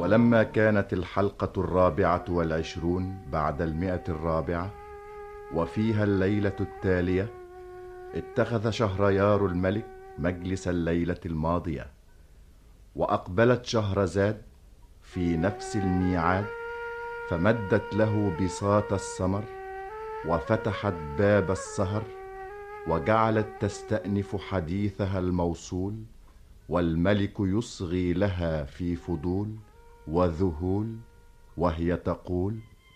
ولما كانت الحلقة الرابعة والعشرون بعد المئة الرابعة وفيها الليلة التالية اتخذ شهريار الملك مجلس الليلة الماضية وأقبلت شهرزاد في نفس الميعاد فمدت له بساط السمر وفتحت باب السهر وجعلت تستأنف حديثها الموصول والملك يصغي لها في فضول وذهول وهي تقول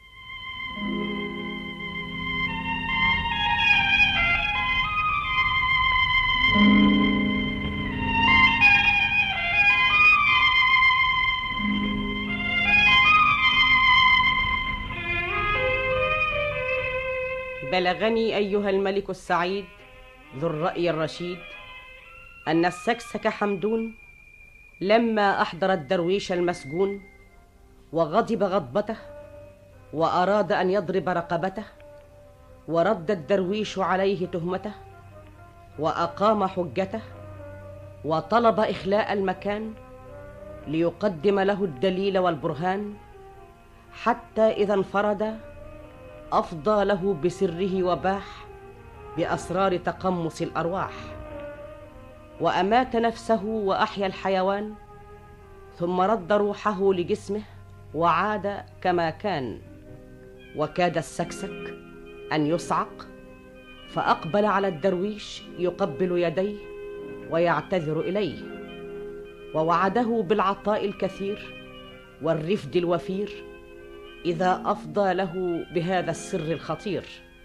بلغني ايها الملك السعيد ذو الراي الرشيد ان السكسك حمدون لما احضر الدرويش المسجون وغضب غضبته واراد ان يضرب رقبته ورد الدرويش عليه تهمته واقام حجته وطلب اخلاء المكان ليقدم له الدليل والبرهان حتى اذا انفرد افضى له بسره وباح باسرار تقمص الارواح وامات نفسه واحيا الحيوان ثم رد روحه لجسمه وعاد كما كان وكاد السكسك ان يصعق فاقبل على الدرويش يقبل يديه ويعتذر اليه ووعده بالعطاء الكثير والرفد الوفير اذا افضى له بهذا السر الخطير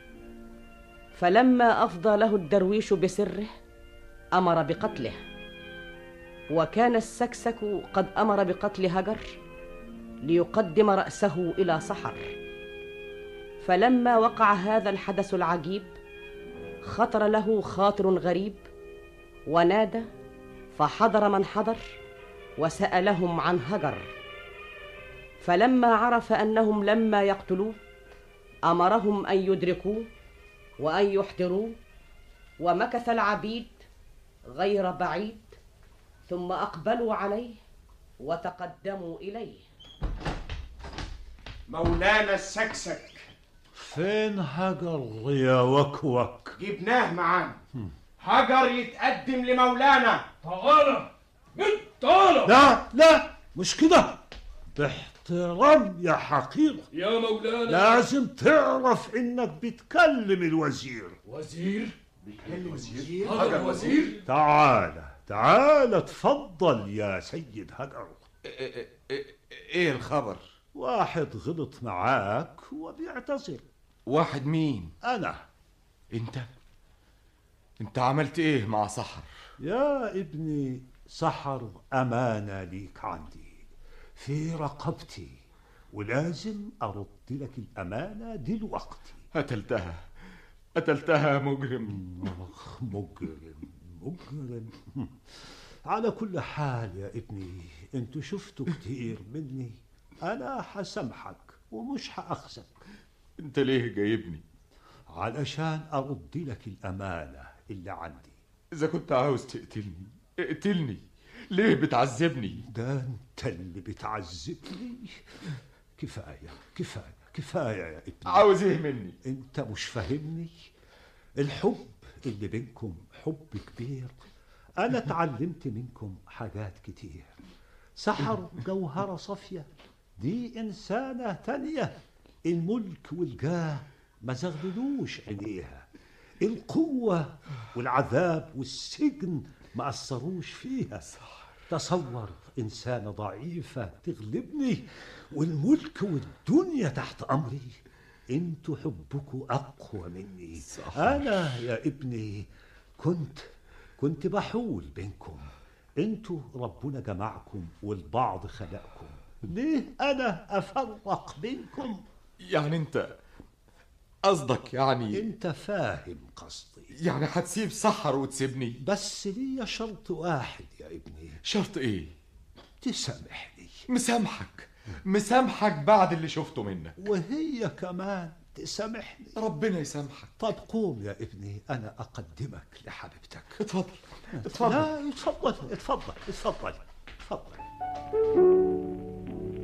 فلما افضى له الدرويش بسره امر بقتله وكان السكسك قد امر بقتل هجر ليقدم راسه الى سحر فلما وقع هذا الحدث العجيب خطر له خاطر غريب ونادى فحضر من حضر وسالهم عن هجر فلما عرف انهم لما يقتلوه امرهم ان يدركوه وان يحضروه ومكث العبيد غير بعيد ثم اقبلوا عليه وتقدموا اليه مولانا السكسك فين هجر يا وكوك جبناه معانا هجر يتقدم لمولانا تعالى تعالى لا لا مش كده باحترام يا حقير يا مولانا لازم تعرف انك بتكلم الوزير وزير بيتكلم وزير هذا الوزير تعال تعال اتفضل يا سيد هجر ايه الخبر واحد غلط معاك وبيعتذر واحد مين انا انت انت عملت ايه مع سحر يا ابني سحر امانه ليك عندي في رقبتي ولازم ارد لك الامانه دلوقتي قتلتها قتلتها مجرم اخ مجرم مجرم على كل حال يا ابني انتوا شفتوا كتير مني انا حسامحك ومش هاخذك انت ليه جايبني علشان ارد لك الامانه اللي عندي اذا كنت عاوز تقتلني اقتلني ليه بتعذبني ده انت اللي بتعذبني كفايه كفايه كفايه يا ابني عاوز ايه مني انت مش فاهمني الحب اللي بينكم حب كبير انا اتعلمت منكم حاجات كتير سحر جوهرة صافية دي إنسانة تانية الملك والجاه ما زغللوش عينيها القوة والعذاب والسجن ما أثروش فيها تصور إنسانة ضعيفة تغلبني والملك والدنيا تحت أمري انتوا حبكوا أقوى مني صح. أنا يا ابني كنت كنت بحول بينكم انتوا ربنا جمعكم والبعض خلقكم ليه أنا أفرق بينكم يعني انت قصدك يعني انت فاهم قصدي يعني هتسيب سحر وتسيبني بس ليا شرط واحد يا ابني شرط ايه تسامحني مسامحك مسامحك بعد اللي شفته منك وهي كمان تسامحني ربنا يسامحك طب قوم يا ابني انا اقدمك لحبيبتك اتفضل اتفضل لا اتفضل اتفضل اتفضل اتفضل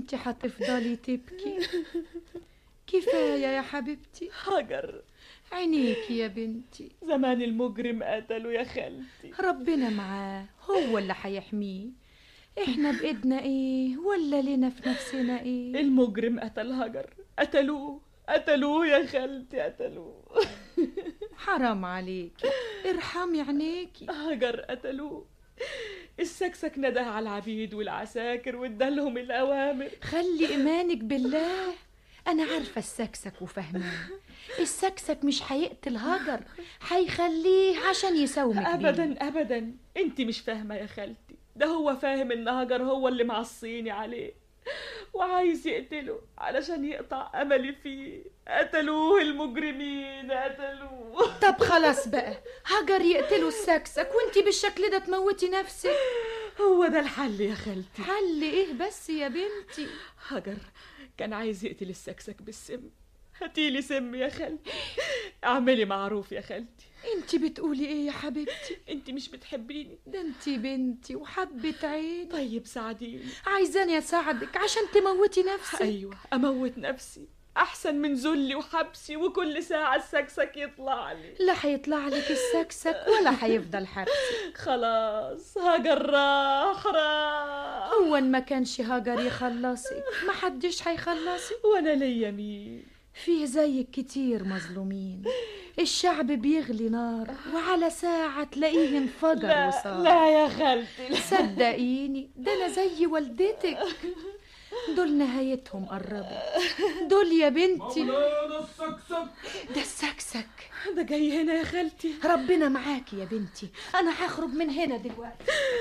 انت هتفضلي تبكي كفاية يا حبيبتي هاجر عينيكي يا بنتي زمان المجرم قتله يا خالتي ربنا معاه هو اللي هيحميه احنا بايدنا ايه ولا لنا في نفسنا ايه المجرم قتل هاجر قتلوه قتلوه يا خالتي قتلوه حرام عليكي ارحمي عينيكي هاجر قتلوه السكسك نداه على العبيد والعساكر وادالهم الأوامر خلي ايمانك بالله انا عارفه السكسك وفاهماه السكسك مش هيقتل هاجر هيخليه عشان يساومك بيه. أبدا أبدا أنت مش فاهمة يا خالتي ده هو فاهم إن هاجر هو اللي معصيني عليه وعايز يقتله علشان يقطع أملي فيه قتلوه المجرمين قتلوه طب خلاص بقى هاجر يقتلوا السكسك وانتي بالشكل ده تموتي نفسك هو ده الحل يا خالتي حل ايه بس يا بنتي هاجر كان عايز يقتل السكسك بالسم هاتيلي سم يا خالتي اعملي معروف يا خالتي انتي بتقولي ايه يا حبيبتي انت مش بتحبيني ده انتي بنتي وحبة عين طيب ساعديني عايزاني اساعدك عشان تموتي نفسك ايوه اموت نفسي احسن من ذلي وحبسي وكل ساعه السكسك يطلع لي لا هيطلع لك السكسك ولا هيفضل حبسك خلاص هاجر راح راح هو ان ما كانش هاجر يخلصك ما حدش هيخلصك وانا ليا مين فيه زيك كتير مظلومين الشعب بيغلي نار وعلى ساعة تلاقيه انفجر لا وصار لا يا خالتي لا. صدقيني ده انا زي والدتك دول نهايتهم قربت دول يا بنتي مولانا السكسك ده السكسك ده جاي هنا يا خالتي ربنا معاكي يا بنتي انا هخرج من هنا دلوقتي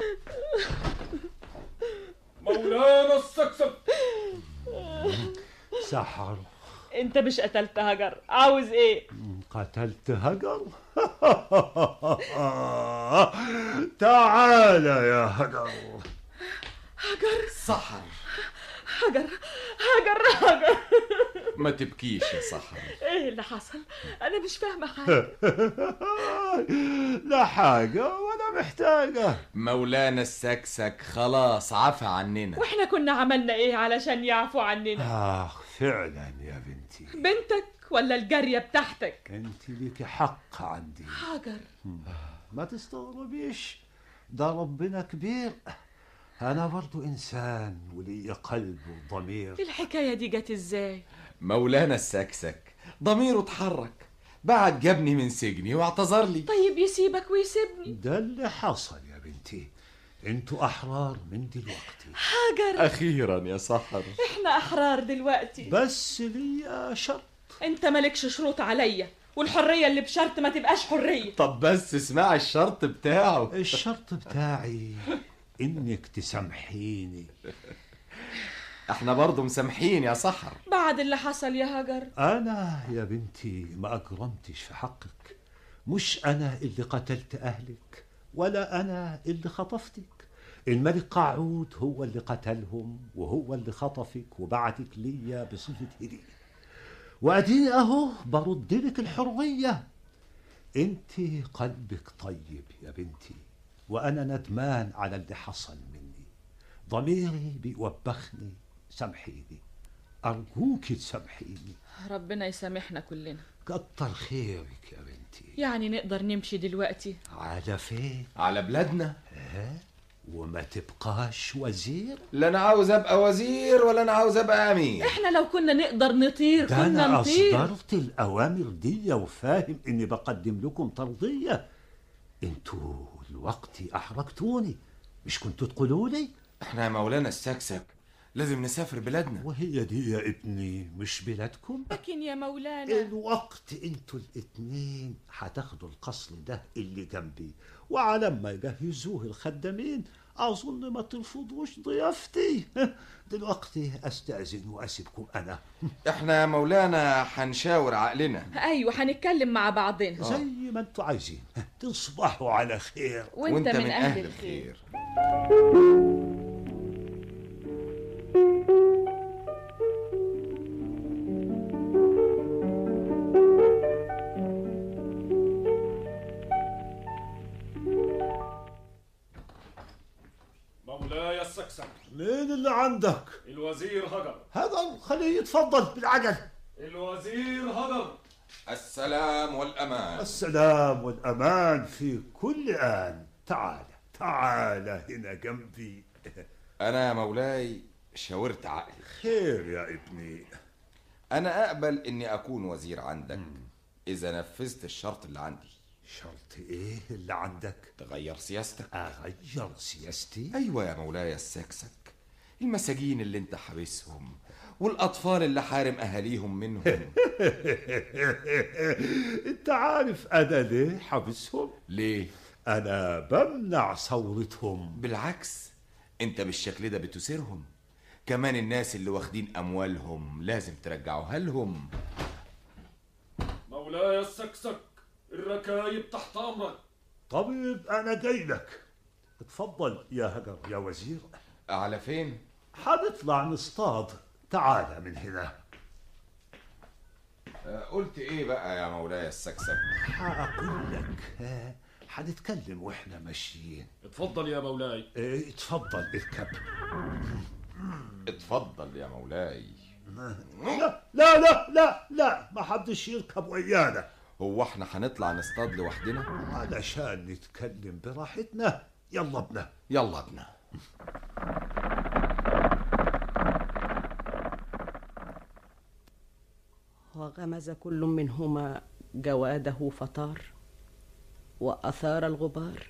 مولانا السكسك سحر انت مش قتلت هاجر عاوز ايه قتلت هجر تعال يا هجر هاجر سحر هاجر هاجر هاجر ما تبكيش يا سحر ايه اللي حصل انا مش فاهمه حاجه لا حاجة ولا محتاجة مولانا السكسك خلاص عفى عننا واحنا كنا عملنا ايه علشان يعفوا عننا آخ فعلا يا بنتي بنتك ولا الجاريه بتاعتك انت ليك حق عندي هاجر ما تستغربيش ده ربنا كبير انا برضو انسان ولي قلب وضمير الحكايه دي جت ازاي مولانا السكسك ضميره اتحرك بعد جابني من سجني واعتذر لي طيب يسيبك ويسيبني ده اللي حصل يا بنتي انتوا احرار من دلوقتي هاجر اخيرا يا سحر احنا احرار دلوقتي بس ليا شرط انت مالكش شروط عليا والحريه اللي بشرط ما تبقاش حريه طب بس اسمعي الشرط بتاعه الشرط بتاعي انك تسامحيني احنا برضو مسامحين يا سحر بعد اللي حصل يا هاجر انا يا بنتي ما اجرمتش في حقك مش انا اللي قتلت اهلك ولا انا اللي خطفتك الملك قاعود هو اللي قتلهم وهو اللي خطفك وبعتك ليا بصفة هدية واديني اهو برد لك الحرية انت قلبك طيب يا بنتي وانا ندمان على اللي حصل مني ضميري بيوبخني سامحيني ارجوك تسامحيني ربنا يسامحنا كلنا كتر خيرك يا بنتي يعني نقدر نمشي دلوقتي على فين على بلادنا وما تبقاش وزير لا انا عاوز ابقى وزير ولا انا عاوز ابقى امير احنا لو كنا نقدر نطير ده كنا انا نطير اصدرت الاوامر دي وفاهم اني بقدم لكم ترضيه انتوا الوقت احرجتوني مش كنتوا تقولوا لي احنا يا مولانا السكسك لازم نسافر بلادنا وهي دي يا ابني مش بلادكم لكن يا مولانا الوقت انتوا الاتنين هتاخدوا القصر ده اللي جنبي وعلى ما يجهزوه الخدامين اظن ما ترفضوش ضيافتي دلوقتي استاذن واسيبكم انا احنا يا مولانا هنشاور عقلنا ايوه هنتكلم مع بعضنا زي ما انتوا عايزين تصبحوا على خير وانت, من, اهل الخير مولاي السكسك من مين اللي عندك الوزير هجر هذا خليه يتفضل بالعجل الوزير هجر السلام والأمان السلام والأمان في كل آن تعال تعال هنا جنبي أنا يا مولاي شاورت عقلي خير يا ابني أنا أقبل إني أكون وزير عندك إذا نفذت الشرط اللي عندي شرط ايه اللي عندك تغير سياستك اغير سياستي أيوة يا مولاي السكسك المساجين اللي انت حابسهم والأطفال اللي حارم أهاليهم منهم انت عارف انا ليه حابسهم ليه؟ انا بمنع ثورتهم بالعكس انت بالشكل ده بتثيرهم كمان الناس اللي واخدين أموالهم لازم ترجعوها لهم مولاي السكسك الركايب تحت أمرك طبيب انا جاي لك اتفضل يا هجر يا وزير على فين؟ حنطلع نصطاد تعال من هنا آه، قلت ايه بقى يا مولاي السكسك هقول لك ها، هنتكلم واحنا ماشيين اتفضل يا مولاي اه، اتفضل اركب اتفضل يا مولاي لا لا لا لا لا ما حدش يركب ويانا هو احنا هنطلع نصطاد لوحدنا؟ علشان نتكلم براحتنا يلا بنا يلا بنا وغمز كل منهما جواده فطار واثار الغبار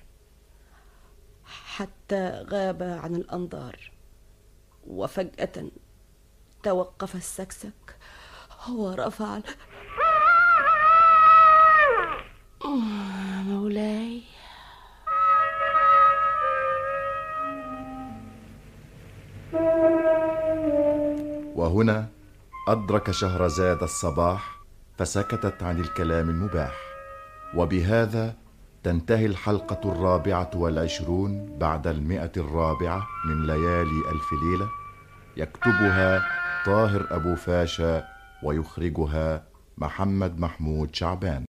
حتى غاب عن الانظار وفجاه توقف السكسك ورفع ال- مولاي وهنا أدرك شهرزاد الصباح فسكتت عن الكلام المباح وبهذا تنتهي الحلقة الرابعة والعشرون بعد المئة الرابعة من ليالي ألف ليلة يكتبها طاهر أبو فاشا ويخرجها محمد محمود شعبان